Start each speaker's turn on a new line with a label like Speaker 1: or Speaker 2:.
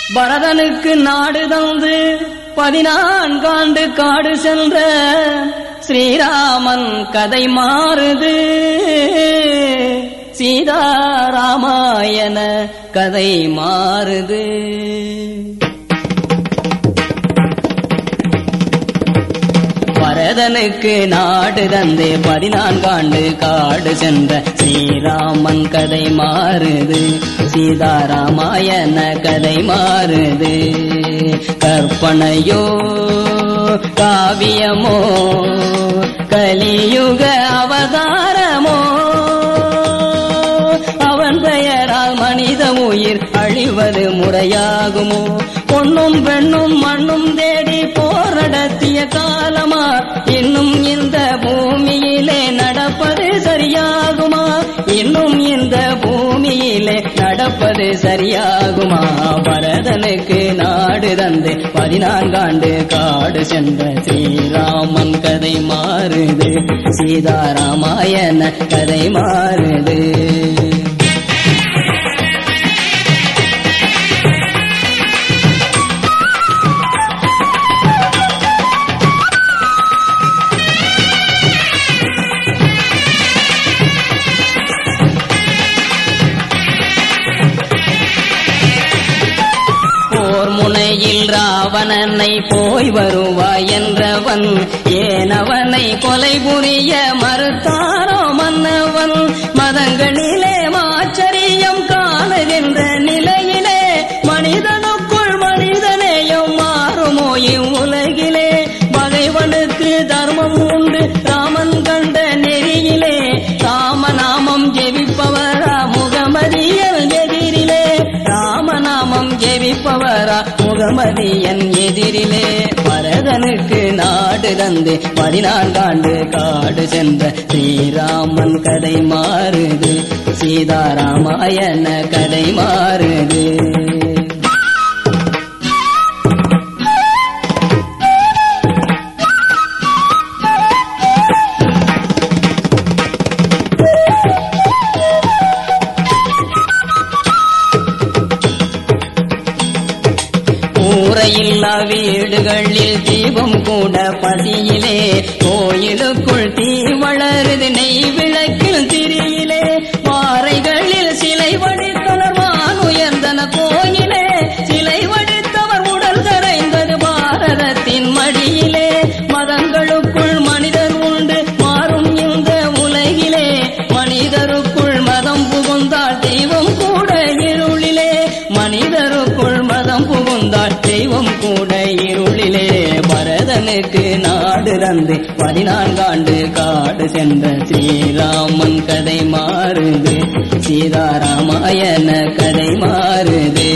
Speaker 1: பரதனுக்கு நாடு தந்து பதினான்காண்டு காடு சென்ற ஸ்ரீராமன் கதை மாறுது சீதாராமாயண கதை மாறுது பரதனுக்கு நாடு தந்து பதினான்காண்டு காடு சென்ற ஸ்ரீராமன் கதை மாறுது சீதாராமாயண கதை மாறுது கற்பனையோ காவியமோ கலியுக அவதாரமோ அவன் பெயரால் மனித உயிர் அழிவது முறையாகுமோ பொன்னும் பெண்ணும் மண்ணும் தேடி போரடத்திய காலமா இன்னும் இந்த பூமியிலே நடப்பது சரியாகுமா இன்னும் இந்த பூமியிலே நடப்பது சரியாகுமா பரதனுக்கு நாடு தந்து பதினான்காண்டு காடு சென்ற ஸ்ரீராமன் கதை மாறுது சீதாராமாயண கதை மாறுது போர் முனையில் ராவணனை போய் வருவாய் என்றவன் ஏனவனை கொலை புரிய மறுத்தாரோ மன்னவன் மதங்களிலே மாச்சரியம் காணுகின்ற நிலையிலே மனிதனுக்குள் மனிதனேயும் மாறுமோ இவ்வுலகிலே பகைவனுக்கு தர்மம் உண்டு ராமன் கண்ட நெறியிலே ராமநாமம் ஜெபிப்பவரா முகமதியல் எதிரிலே ராமநாமம் ஜெபிப்பவரா முகமதியன் எதிரிலே பரதனுக்கு நாடு தந்து பதினான்காண்டு காடு சென்ற ஸ்ரீராமன் கதை மாறுது சீதாராமாயண கதை மாறுது கூரையில்லா வீடுகளில் தீபம் கூட பசியிலே கோயிலுக்குள் தீ வளருது நெய் விளக்கில் திரியிலே பாறைகளில் சிலை வடித்தனர் வான் உயர்ந்தன கோயிலே சிலை வடித்தவர் உடல் கரைந்தது பாரதத்தின் மடியிலே மதங்களுக்குள் மனிதர் உண்டு மாறும் இந்த உலகிலே மனிதருக்குள் மதம் புகுந்தால் தெய்வம் கூட இருளிலே மனிதருக்குள் மதம் புகுந்தால் தெய்வம் கூட இருளிலே பரதனுக்கு நாடு தந்து பதினான்காண்டு காடு சென்ற ஸ்ரீராமன் கதை மாறுது சீதாராமாயண கதை மாறுது